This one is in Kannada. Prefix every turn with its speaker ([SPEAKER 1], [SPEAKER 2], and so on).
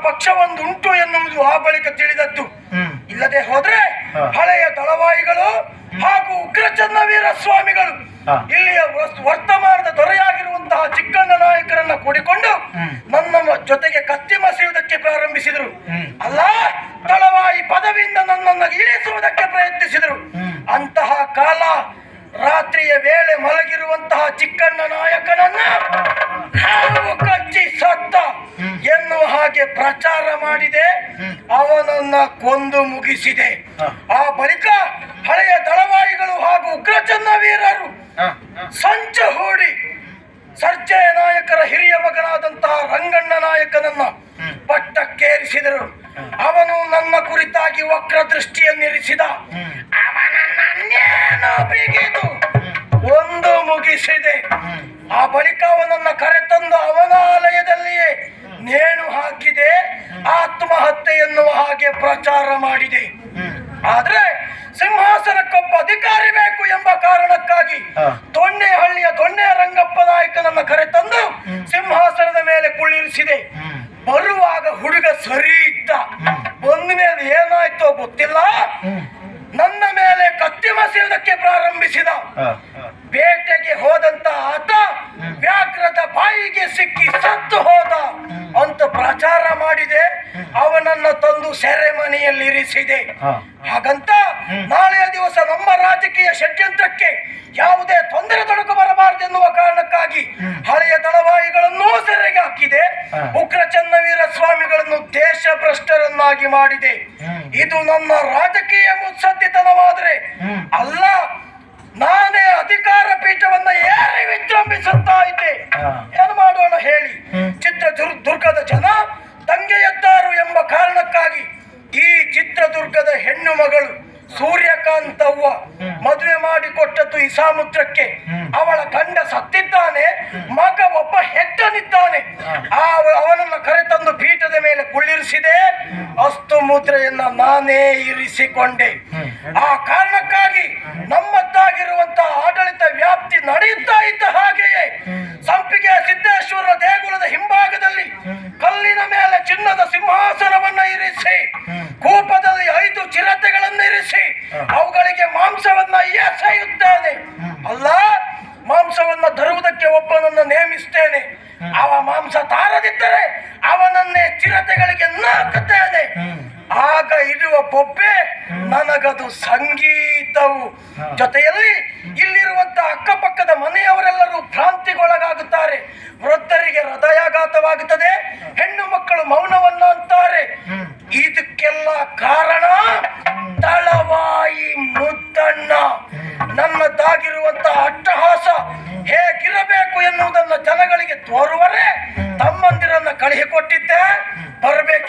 [SPEAKER 1] ಪಕ್ಷವೊಂದುಂಟು ಎನ್ನುವುದು ಆ ಬಳಿಕ ತಿಳಿದದ್ದು
[SPEAKER 2] ಹ್ಮ್
[SPEAKER 1] ಇಲ್ಲದೆ ಹೋದ್ರೆ
[SPEAKER 2] ಹಾ.
[SPEAKER 1] ಹಳೆಯ ದಳವಾಯಿಗಳು ಹಾಗೂ ಉಗ್ರಚನ್ನವೀರ ಸ್ವಾಮಿಗಳು
[SPEAKER 2] ಹಾ.
[SPEAKER 1] ಇಲ್ಲಿಯ ವಸ್- ವರ್ತಮಾನದ ದೊರೆಯಾಗಿರುವಂತಹ ಚಿಕ್ಕಣ್ಣ ನಾಯಕರನ್ನ ಕೂಡಿಕೊಂಡು
[SPEAKER 2] ಹ್ಮ್.
[SPEAKER 1] ನನ್ನ ಮ- ಜೊತೆಗೆ ಕತ್ತಿ ಮಸೆಯುವುದಕ್ಕೆ ಪ್ರಾರಂಭಿಸಿದರು
[SPEAKER 2] ಹ್ಮ್.
[SPEAKER 1] ಅಲ್ಲ ದಳವಾಯಿ ಪದವಿಯಿಂದ ನನ್ನನ್ನು ಇಳಿಸುವುದಕ್ಕೆ ಪ್ರಯತ್ನಿಸಿದರು
[SPEAKER 2] ಹ್ಮ್.
[SPEAKER 1] ಅಂತಹ ಕಾಲ ರಾತ್ರಿಯ ವೇಳೆ ಮಲಗಿರುವಂತಹ ಚಿಕ್ಕಣ್ಣ ನಾಯಕನನ್ನ ಹಾವು ಕಚ್ಚಿ ಸತ್ತ
[SPEAKER 2] ಹ್ಮ್.
[SPEAKER 1] ಎನ್ನುವ ಹಾಗೆ ಪ್ರಚಾರ ಮಾಡಿದೆ
[SPEAKER 2] ಹ್ಮ್.
[SPEAKER 1] ಅವನನ್ನ ಕೊಂದು ಮುಗಿಸಿದೆ
[SPEAKER 2] ಹ.
[SPEAKER 1] ಆ ಬಳಿಕ ಹಳೆಯ ದಳವಾಯಿಗಳು ಹಾಗೂ ಉಗ್ರಚನ್ನ ವೀರರು
[SPEAKER 2] ಹ.
[SPEAKER 1] ಸಂಚ ಹೂಡಿ ಸರ್ಜಯ ನಾಯಕರ ಹಿರಿಯ ಮಗನಾದಂತಹ ರಂಗಣ್ಣ ನಾಯಕನನ್ನ
[SPEAKER 2] ಹ್ಮ್.
[SPEAKER 1] ಪಟ್ಟಕ್ಕೇರಿಸಿದರು
[SPEAKER 2] ಹ್ಮ್.
[SPEAKER 1] ಅವನು ನನ್ನ ಕುರಿತಾಗಿ ವಕ್ರ ದೃಷ್ಟಿಯನ್ನಿರಿಸಿದ
[SPEAKER 2] ಹ್ಮ್.
[SPEAKER 1] ಅವನನ್ನೇನು ಬಿಗಿದು ಒಂದು ಮುಗಿಸಿದೆ
[SPEAKER 2] ಹ್ಮ್.
[SPEAKER 1] ಆ ಬಳಿಕ ಅವನನ್ನ ಕರೆತಂದು ಅವನ ಆಲಯದಲ್ಲಿಯೇ ನೇಣು ಹಾಕಿದೆ ಆತ್ಮಹತ್ಯೆ ಎನ್ನುವ ಹಾಗೆ ಪ್ರಚಾರ ಮಾಡಿದೆ
[SPEAKER 2] ಹ್ಮ್.
[SPEAKER 1] ಆದ್ರೆ ಸಿಂಹಾಸನಕ್ಕೊಬ್ಬ ಅಧಿಕಾರಿ ಬೇಕು ಎಂಬ ಕಾರಣಕ್ಕಾಗಿ
[SPEAKER 2] ಹಾ.
[SPEAKER 1] ದೊಣ್ಣೆಹಳ್ಳಿಯ ದೊಣ್ಣೆ ರಂಗಪ್ಪ ನಾಯಕನನ್ನ ಕರೆತಂದು
[SPEAKER 2] ಹ್ಮ್.
[SPEAKER 1] ಸಿಂಹಾಸನದ ಮೇಲೆ ಕುಳ್ಳಿರಿಸಿದೆ
[SPEAKER 2] ಹ್ಮ್.
[SPEAKER 1] ಬರುವಾಗ ಹುಡುಗ ಸರಿ ಇದ್ದ
[SPEAKER 2] ಹ್ಮ್.
[SPEAKER 1] ಬಂದ ಮೇಲೆ ಏನಾಯ್ತೋ ಗೊತ್ತಿಲ್ಲ
[SPEAKER 2] ಹ್ಮ್.
[SPEAKER 1] ನನ್ನ ಮೇಲೆ ಕತ್ತಿ ಮಸೆಯುವುದಕ್ಕೆ ಪ್ರಾರಂಭಿಸಿದ
[SPEAKER 2] ಹ. ಹ.
[SPEAKER 1] ಬೇಟೆಗೆ ಹೋದಂತ ಆತ
[SPEAKER 2] ಹ್ಮ್.
[SPEAKER 1] ವ್ಯಾಘ್ರದ ಬಾಯಿಗೆ ಸಿಕ್ಕಿ ಸತ್ತು ಹೋದ ಅಂತ ಪ್ರಚಾರ ಮಾಡಿದೆ ಅವನನ್ನ ತಂದು ಸೆರೆಮನೆಯಲ್ಲಿರಿಸಿದೆ
[SPEAKER 2] ಹ.
[SPEAKER 1] ಹಾಗಂತ
[SPEAKER 2] ಹ್ಮ್.
[SPEAKER 1] ನಾಳೆಯ ದಿವಸ ನಮ್ಮ ರಾಜಕೀಯ ಷಡ್ಯಂತ್ರಕ್ಕೆ ಯಾವುದೇ ತೊಂದರೆ ತೊಡಕು ಬರಬಾರದೆನ್ನುವ ಕಾರಣಕ್ಕಾಗಿ
[SPEAKER 2] ಹ್ಮ್.
[SPEAKER 1] ಹಳೆಯ ದಳವಾಯಿಗಳನ್ನೂ ಸೆರೆಗೆ ಹಾಕಿದೆ
[SPEAKER 2] ಹ.
[SPEAKER 1] ಉಗ್ರ ಚನ್ನವೀರ ಸ್ವಾಮಿಗಳನ್ನು ದೇಶ ಭ್ರಷ್ಟರನ್ನಾಗಿ ಮಾಡಿದೆ
[SPEAKER 2] ಹ್ಮ್.
[SPEAKER 1] ಇದು ನನ್ನ ರಾಜಕೀಯ ಮುತ್ಸದ್ದಿತನವಾದ್ರೆ
[SPEAKER 2] ಹ್ಮ್.
[SPEAKER 1] ಅಲ್ಲ ನಾನೇ ಅಧಿಕಾರ ಪೀಠವನ್ನ ಏರಿ ವಿಜೃಂಭಿಸುತ್ತಾ ಇದ್ದೆ
[SPEAKER 2] ಹಾ.
[SPEAKER 1] ಏನು ಮಾಡೋಣ ಹೇಳಿ
[SPEAKER 2] ಹ್ಮ್.
[SPEAKER 1] ಚಿತ್ರದುರ್ಗದ ಜನ ದಂಗೆಯದ್ದಾರು ಎಂಬ ಕಾರಣಕ್ಕಾಗಿ ಈ ಚಿತ್ರದುರ್ಗದ ಹೆಣ್ಣು ಮಗಳು ಸೂರ್ಯಕಾಂತವ್ವ
[SPEAKER 2] ಹ್ಮ್.
[SPEAKER 1] ಮದುವೆ ಮಾಡಿಕೊಟ್ಟದ್ದು ಇಸಾಮುದ್ರಕ್ಕೆ
[SPEAKER 2] ಹ್ಮ್.
[SPEAKER 1] ಅವಳ ಗಂಡ ಸತ್ತಿದ್ದಾನೆ ಮಗ ಒಬ್ಬ ಹೆಟ್ಟನಿದ್ದಾನೆ
[SPEAKER 2] ಹಾ.
[SPEAKER 1] ಆ ಅವನನ್ನ ಕರೆತಂದು ಪೀಠದ ಮೇಲೆ ಕುಳ್ಳಿರಿಸಿದೆ ಅಸ್ತು ಮುದ್ರೆಯನ್ನ ನಾನೇ ಇರಿಸಿಕೊಂಡೆ
[SPEAKER 2] ಹ್ಮ್.
[SPEAKER 1] ಆ ಕಾರಣಕ್ಕಾಗಿ ನಮ್ಮದ್ದಾಗಿರುವಂತಹ ಆಡಳಿತ ವ್ಯಾಪ್ತಿ ನಡೆಯುತ್ತಾ ಇದ್ದ ಹಾಗೆಯೇ
[SPEAKER 2] ಹ್ಮ್.
[SPEAKER 1] ಸಂಪಿಗೆ ಸಿದ್ದೇಶ್ವರ ದೇಗುಲದ ಹಿಂಭಾಗದಲ್ಲಿ
[SPEAKER 2] ಹ್ಮ್.
[SPEAKER 1] ಕಲ್ಲಿನ ಮೇಲೆ ಚಿನ್ನದ ಸಿಂಹಾಸನವನ್ನ ಇರಿಸಿ
[SPEAKER 2] ಹ್ಮ್.
[SPEAKER 1] ಕೂಪದಲ್ಲಿ ಐದು ಚಿರತೆಗಳನ್ನು ಇರಿಸಿ
[SPEAKER 2] ಹ.
[SPEAKER 1] ಅವುಗಳಿಗೆ ಮಾಂಸವನ್ನ ಎಸೆಯುತ್ತೇನೆ
[SPEAKER 2] ಹ್ಮ್.
[SPEAKER 1] ಅಲ್ಲ ಮಾಂಸವನ್ನ ತರುವುದಕ್ಕೆ ಒಬ್ಬನನ್ನು ನೇಮಿಸ್ತೇನೆ
[SPEAKER 2] ಹ್ಮ್.
[SPEAKER 1] ಅವ ಮಾಂಸ ತಾರದಿದ್ದರೆ ಅವನನ್ನೇ ಚಿರತೆಗಳಿಗೆ ನಾಕುತ್ತೇನೆ
[SPEAKER 2] ಹ್ಮ್.
[SPEAKER 1] ಆಗ ಇರುವ ಬೊಬ್ಬೆ ನನಗದು ಸಂಗೀತವು
[SPEAKER 2] ಹ.
[SPEAKER 1] ಜೊತೆಯಲ್ಲಿ ಇಲ್ಲಿರುವಂತ ಅಕ್ಕಪಕ್ಕದ ಮನೆಯವರೆಲ್ಲರೂ ಭ್ರಾಂತಿಗೊಳಗಾಗುತ್ತಾರೆ ವೃದ್ಧರಿಗೆ ಹೃದಯಾಘಾತವಾಗುತ್ತದೆ ಹೆಣ್ಣು ಮಕ್ಕಳು ಮೌನವನ್ನ ಅಂತಾರೆ
[SPEAKER 2] ಹ್ಮ್.
[SPEAKER 1] ಇದಕ್ಕೆಲ್ಲ ಕಾರಣ ತಳವಾಯಿ ಮುದ್ದಣ್ಣ ನನ್ನದಾಗಿರುವಂತ ಅಟ್ಟಹಾಸ ಹೇಗಿರಬೇಕು ಎನ್ನುವುದನ್ನ ಜನಗಳಿಗೆ ತೋರುವರೆ ತಮ್ಮಂದಿರನ್ನ ಕಳುಹಿಕೊಟ್ಟಿದ್ದೆ ಬರಬೇಕು